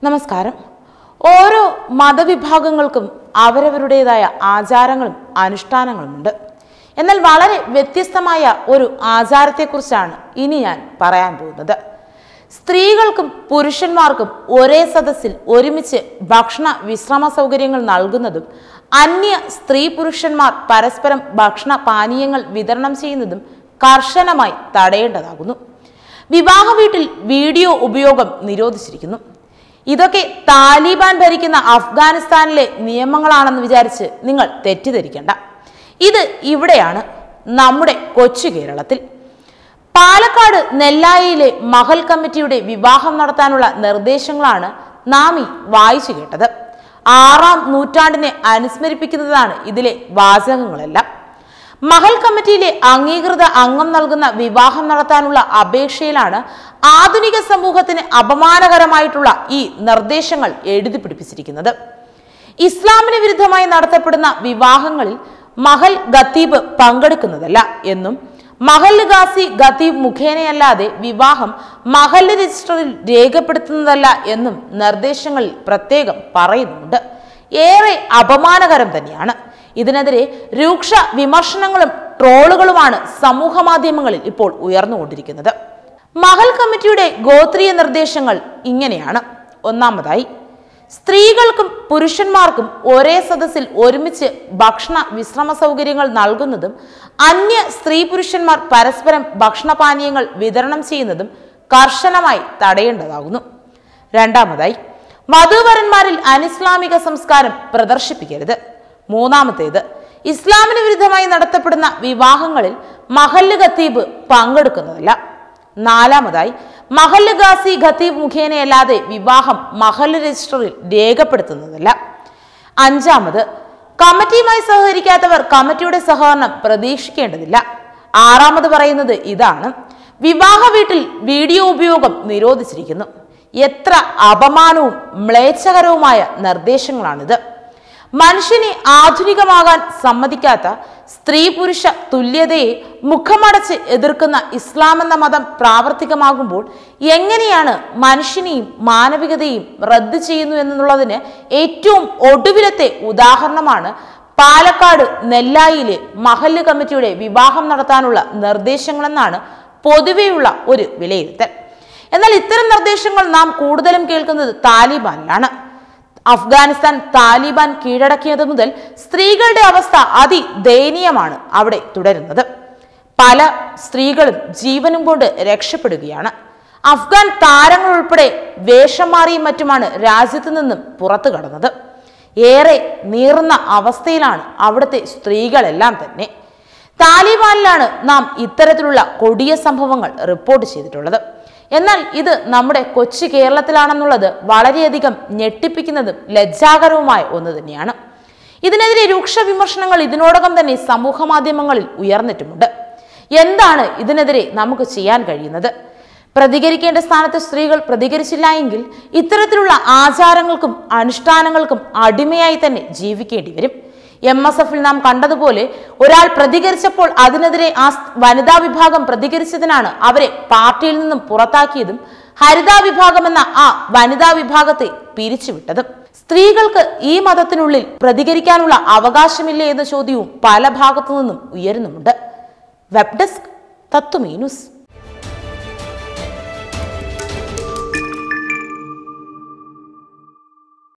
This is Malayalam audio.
നമസ്കാരം ഓരോ മതവിഭാഗങ്ങൾക്കും അവരവരുടേതായ ആചാരങ്ങളും അനുഷ്ഠാനങ്ങളുമുണ്ട് എന്നാൽ വളരെ വ്യത്യസ്തമായ ഒരു ആചാരത്തെക്കുറിച്ചാണ് ഇനി ഞാൻ പറയാൻ പോകുന്നത് സ്ത്രീകൾക്കും പുരുഷന്മാർക്കും ഒരേ സദസ്സിൽ ഒരുമിച്ച് ഭക്ഷണ വിശ്രമ സൗകര്യങ്ങൾ നൽകുന്നതും അന്യ സ്ത്രീ പുരുഷന്മാർ പരസ്പരം ഭക്ഷണ പാനീയങ്ങൾ വിതരണം ചെയ്യുന്നതും കർശനമായി തടയേണ്ടതാകുന്നു വിവാഹ വീട്ടിൽ വീഡിയോ ഉപയോഗം നിരോധിച്ചിരിക്കുന്നു ഇതൊക്കെ താലിബാൻ ഭരിക്കുന്ന അഫ്ഗാനിസ്ഥാനിലെ നിയമങ്ങളാണെന്ന് വിചാരിച്ച് നിങ്ങൾ തെറ്റിദ്ധരിക്കേണ്ട ഇത് ഇവിടെയാണ് നമ്മുടെ കൊച്ചു കേരളത്തിൽ പാലക്കാട് നെല്ലായിയിലെ മഹൽ കമ്മിറ്റിയുടെ വിവാഹം നടത്താനുള്ള നിർദ്ദേശങ്ങളാണ് നാം ഈ വായിച്ചു കേട്ടത് ആറാം നൂറ്റാണ്ടിനെ അനുസ്മരിപ്പിക്കുന്നതാണ് ഇതിലെ വാചകങ്ങളെല്ലാം മഹൽ കമ്മിറ്റിയിലെ അംഗീകൃത അംഗം നൽകുന്ന വിവാഹം നടത്താനുള്ള അപേക്ഷയിലാണ് ആധുനിക സമൂഹത്തിന് അപമാനകരമായിട്ടുള്ള ഈ നിർദ്ദേശങ്ങൾ എഴുതി പിടിപ്പിച്ചിരിക്കുന്നത് ഇസ്ലാമിന് വിരുദ്ധമായി നടത്തപ്പെടുന്ന വിവാഹങ്ങളിൽ മഹൽ ഖത്തീബ് പങ്കെടുക്കുന്നതല്ല എന്നും മഹൽ ഗാസി ഖത്തീബ് മുഖേനയല്ലാതെ വിവാഹം മഹൽ രജിസ്റ്ററിൽ രേഖപ്പെടുത്തുന്നതല്ല എന്നും നിർദ്ദേശങ്ങളിൽ പ്രത്യേകം പറയുന്നുണ്ട് ഏറെ അപമാനകരം തന്നെയാണ് ഇതിനെതിരെ രൂക്ഷ വിമർശനങ്ങളും ട്രോളുകളുമാണ് സമൂഹ മാധ്യമങ്ങളിൽ ഇപ്പോൾ ഉയർന്നുകൊണ്ടിരിക്കുന്നത് മഹൽ കമ്മിറ്റിയുടെ ഗോത്രീയ നിർദ്ദേശങ്ങൾ ഇങ്ങനെയാണ് ഒന്നാമതായി സ്ത്രീകൾക്കും പുരുഷന്മാർക്കും ഒരേ സദസ്സിൽ ഒരുമിച്ച് ഭക്ഷണ വിശ്രമ സൗകര്യങ്ങൾ നൽകുന്നതും അന്യ സ്ത്രീ പുരുഷന്മാർ പരസ്പരം ഭക്ഷണപാനീയങ്ങൾ വിതരണം ചെയ്യുന്നതും കർശനമായി തടയേണ്ടതാകുന്നു രണ്ടാമതായി വധൂവരന്മാരിൽ അനിസ്ലാമിക സംസ്കാരം പ്രദർശിപ്പിക്കരുത് മൂന്നാമത്തേത് ഇസ്ലാമിന് വിരുദ്ധമായി നടത്തപ്പെടുന്ന വിവാഹങ്ങളിൽ മഹല്ല് ഖത്തീബ് പങ്കെടുക്കുന്നതല്ല നാലാമതായി മഹല്ല് ഗാസി ഖത്തീബ് മുഖേനയല്ലാതെ വിവാഹം മഹല്ല് രജിസ്റ്ററിൽ രേഖപ്പെടുത്തുന്നതല്ല അഞ്ചാമത് കമ്മിറ്റിയുമായി സഹകരിക്കാത്തവർ കമ്മിറ്റിയുടെ സഹകരണം പ്രതീക്ഷിക്കേണ്ടതില്ല ആറാമത് പറയുന്നത് ഇതാണ് വിവാഹ വീട്ടിൽ വീഡിയോ ഉപയോഗം നിരോധിച്ചിരിക്കുന്നു എത്ര അപമാനവും മ്ലേച്ഛകരവുമായ നിർദ്ദേശങ്ങളാണിത് മനുഷ്യനെ ആധുനികമാകാൻ സമ്മതിക്കാത്ത സ്ത്രീ പുരുഷ തുല്യതയെ മുഖമടച്ച് എതിർക്കുന്ന ഇസ്ലാം എന്ന മതം പ്രാവർത്തികമാകുമ്പോൾ എങ്ങനെയാണ് മനുഷ്യനെയും മാനവികതയും റദ്ദ് ചെയ്യുന്നു എന്നുള്ളതിന് ഏറ്റവും ഒടുവിലത്തെ ഉദാഹരണമാണ് പാലക്കാട് നെല്ലായിലെ മഹല്ല് കമ്മിറ്റിയുടെ വിവാഹം നടത്താനുള്ള നിർദ്ദേശങ്ങളെന്നാണ് പൊതുവെയുള്ള ഒരു വിലയിരുത്തൽ എന്നാൽ ഇത്തരം നിർദ്ദേശങ്ങൾ നാം കൂടുതലും കേൾക്കുന്നത് താലിബാനിലാണ് അഫ്ഗാനിസ്ഥാൻ താലിബാൻ കീഴടക്കിയത് മുതൽ സ്ത്രീകളുടെ അവസ്ഥ അതിദയനീയമാണ് അവിടെ തുടരുന്നത് പല സ്ത്രീകളും ജീവനും കൊണ്ട് രക്ഷപ്പെടുകയാണ് അഫ്ഗാൻ താരങ്ങൾ ഉൾപ്പെടെ വേഷം മാറിയും മറ്റുമാണ് രാജ്യത്തു നിന്നും പുറത്തു കടന്നത് ഏറെ നീറുന്ന അവസ്ഥയിലാണ് അവിടുത്തെ സ്ത്രീകളെല്ലാം തന്നെ താലിബാനിലാണ് നാം ഇത്തരത്തിലുള്ള കൊടിയ സംഭവങ്ങൾ റിപ്പോർട്ട് ചെയ്തിട്ടുള്ളത് എന്നാൽ ഇത് നമ്മുടെ കൊച്ചു കേരളത്തിലാണെന്നുള്ളത് വളരെയധികം ഞെട്ടിപ്പിക്കുന്നതും ലജ്ജാകരവുമായ ഒന്ന് തന്നെയാണ് ഇതിനെതിരെ രൂക്ഷ വിമർശനങ്ങൾ ഇതിനോടകം തന്നെ സമൂഹ മാധ്യമങ്ങളിൽ ഉയർന്നിട്ടുമുണ്ട് എന്താണ് ഇതിനെതിരെ നമുക്ക് ചെയ്യാൻ കഴിയുന്നത് പ്രതികരിക്കേണ്ട സ്ഥാനത്ത് സ്ത്രീകൾ പ്രതികരിച്ചില്ല എങ്കിൽ ഇത്തരത്തിലുള്ള ആചാരങ്ങൾക്കും അനുഷ്ഠാനങ്ങൾക്കും അടിമയായി തന്നെ ജീവിക്കേണ്ടി വരും എം എസ് എഫിൽ നാം കണ്ടതുപോലെ ഒരാൾ പ്രതികരിച്ചപ്പോൾ അതിനെതിരെ ആ വനിതാ വിഭാഗം പ്രതികരിച്ചതിനാണ് അവരെ പാർട്ടിയിൽ നിന്നും പുറത്താക്കിയതും ഹരിതാ വിഭാഗം എന്ന ആ വനിതാ വിഭാഗത്തെ പിരിച്ചുവിട്ടതും സ്ത്രീകൾക്ക് ഈ മതത്തിനുള്ളിൽ പ്രതികരിക്കാനുള്ള അവകാശമില്ലേ എന്ന ചോദ്യവും പല ഭാഗത്തു നിന്നും ഉയരുന്നുമുണ്ട് വെബ് ഡെസ്ക് തത്വമീ ന്യൂസ്